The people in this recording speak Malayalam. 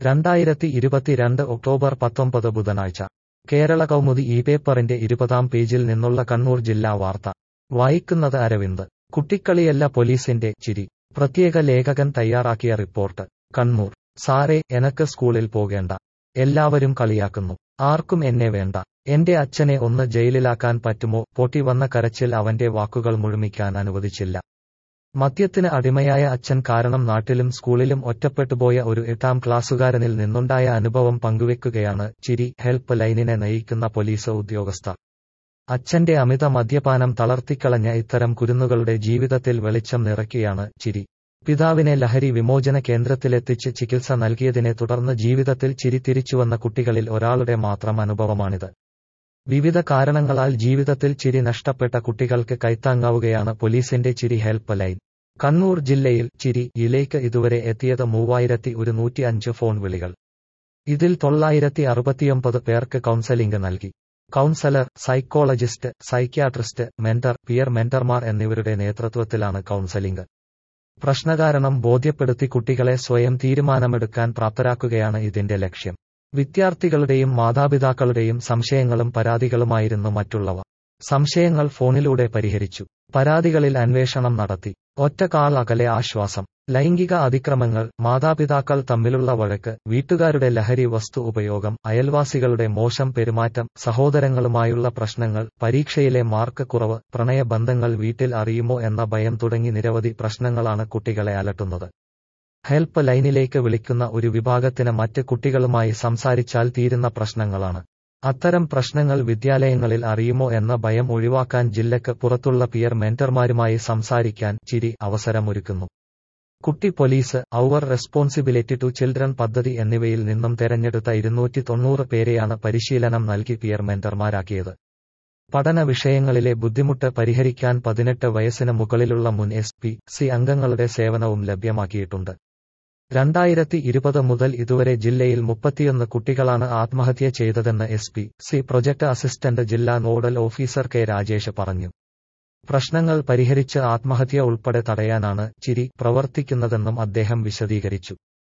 രണ്ടായിരത്തി ഇരുപത്തിരണ്ട് ഒക്ടോബർ പത്തൊമ്പത് ബുധനാഴ്ച കേരള കൗമുദി ഈ പേപ്പറിന്റെ ഇരുപതാം പേജിൽ നിന്നുള്ള കണ്ണൂർ ജില്ലാ വാർത്ത വായിക്കുന്നത് അരവിന്ദ് കുട്ടിക്കളിയല്ല പോലീസിന്റെ ചിരി പ്രത്യേക ലേഖകൻ തയ്യാറാക്കിയ റിപ്പോർട്ട് കണ്ണൂർ സാറേ എനക്ക് സ്കൂളിൽ പോകേണ്ട എല്ലാവരും കളിയാക്കുന്നു ആർക്കും എന്നെ വേണ്ട എന്റെ അച്ഛനെ ഒന്ന് ജയിലിലാക്കാൻ പറ്റുമോ പൊട്ടി വന്ന കരച്ചിൽ അവന്റെ വാക്കുകൾ മുഴുമിക്കാൻ അനുവദിച്ചില്ല മദ്യത്തിന് അടിമയായ അച്ഛൻ കാരണം നാട്ടിലും സ്കൂളിലും ഒറ്റപ്പെട്ടുപോയ ഒരു എട്ടാം ക്ലാസ്സുകാരനിൽ നിന്നുണ്ടായ അനുഭവം പങ്കുവെക്കുകയാണ് ചിരി ഹെൽപ്പ് ലൈനിനെ നയിക്കുന്ന പോലീസ് ഉദ്യോഗസ്ഥ അച്ഛന്റെ അമിത മദ്യപാനം തളർത്തിക്കളഞ്ഞ ഇത്തരം കുരുന്നുകളുടെ ജീവിതത്തിൽ വെളിച്ചം നിറയ്ക്കുകയാണ് ചിരി പിതാവിനെ ലഹരി വിമോചന കേന്ദ്രത്തിലെത്തിച്ച് ചികിത്സ നൽകിയതിനെ തുടർന്ന് ജീവിതത്തിൽ ചിരി തിരിച്ചുവന്ന കുട്ടികളിൽ ഒരാളുടെ മാത്രം അനുഭവമാണിത് വിവിധ കാരണങ്ങളാൽ ജീവിതത്തിൽ ചിരി നഷ്ടപ്പെട്ട കുട്ടികൾക്ക് കൈത്താങ്ങാവുകയാണ് പോലീസിന്റെ ചിരി ഹെൽപ്പ് ലൈൻ കണ്ണൂർ ജില്ലയിൽ ചിരി യിലേക്ക് ഇതുവരെ എത്തിയത് മൂവായിരത്തി ഒരുന്നൂറ്റി അഞ്ച് ഫോൺ വിളികൾ ഇതിൽ തൊള്ളായിരത്തി അറുപത്തിയൊമ്പത് പേർക്ക് കൗൺസലിംഗ് നൽകി counsellor psychologist psychiatrist mentor peer മെന്റർമാർ എന്നിവരുടെ നേതൃത്വത്തിലാണ് കൗൺസലിംഗ് പ്രശ്നകാരണം ബോധ്യപ്പെടുത്തി കുട്ടികളെ സ്വയം തീരുമാനമെടുക്കാൻ പ്രാപ്തരാക്കുകയാണ് ഇതിന്റെ ലക്ഷ്യം വിദ്യാർത്ഥികളുടെയും മാതാപിതാക്കളുടെയും സംശയങ്ങളും പരാതികളുമായിരുന്നു മറ്റുള്ളവ സംശയങ്ങൾ ഫോണിലൂടെ പരിഹരിച്ചു പരാതികളിൽ അന്വേഷണം നടത്തി ഒറ്റക്കാൾ അകലെ ആശ്വാസം ലൈംഗിക അതിക്രമങ്ങൾ മാതാപിതാക്കൾ തമ്മിലുള്ള വഴക്ക് വീട്ടുകാരുടെ ലഹരി വസ്തു ഉപയോഗം അയൽവാസികളുടെ മോശം പെരുമാറ്റം സഹോദരങ്ങളുമായുള്ള പ്രശ്നങ്ങൾ പരീക്ഷയിലെ മാർക്ക് കുറവ് പ്രണയബന്ധങ്ങൾ വീട്ടിൽ അറിയുമോ എന്ന ഭയം തുടങ്ങി നിരവധി പ്രശ്നങ്ങളാണ് കുട്ടികളെ അലട്ടുന്നത് ഹെൽപ്പ് ലൈനിലേക്ക് വിളിക്കുന്ന ഒരു വിഭാഗത്തിന് മറ്റ് കുട്ടികളുമായി സംസാരിച്ചാൽ തീരുന്ന പ്രശ്നങ്ങളാണ് അത്തരം പ്രശ്നങ്ങൾ വിദ്യാലയങ്ങളിൽ അറിയുമോ എന്ന ഭയം ഒഴിവാക്കാൻ ജില്ലക്ക് പുറത്തുള്ള പിയർ മെന്റർമാരുമായി സംസാരിക്കാൻ ചിരി അവസരമൊരുക്കുന്നു കുട്ടി police our responsibility to children പദ്ധതി എന്നിവയിൽ നിന്നും തെരഞ്ഞെടുത്ത ഇരുന്നൂറ്റി തൊണ്ണൂറ് പേരെയാണ് പരിശീലനം നൽകി പിയർ മെന്റർമാരാക്കിയത് പഠന വിഷയങ്ങളിലെ ബുദ്ധിമുട്ട് പരിഹരിക്കാൻ പതിനെട്ട് വയസ്സിന് മുകളിലുള്ള മുൻ എസ് പി സി അംഗങ്ങളുടെ സേവനവും ലഭ്യമാക്കിയിട്ടുണ്ട് രണ്ടായിരത്തി ഇരുപത് മുതൽ ഇതുവരെ ജില്ലയിൽ മുപ്പത്തിയൊന്ന് കുട്ടികളാണ് ആത്മഹത്യ ചെയ്തതെന്ന് S P C project assistant ജില്ലാ നോഡൽ ഓഫീസർ കെ രാജേഷ് പറഞ്ഞു പ്രശ്നങ്ങൾ പരിഹരിച്ച് ആത്മഹത്യ ഉൾപ്പെടെ തടയാനാണ് ചിരി പ്രവർത്തിക്കുന്നതെന്നും അദ്ദേഹം വിശദീകരിച്ചു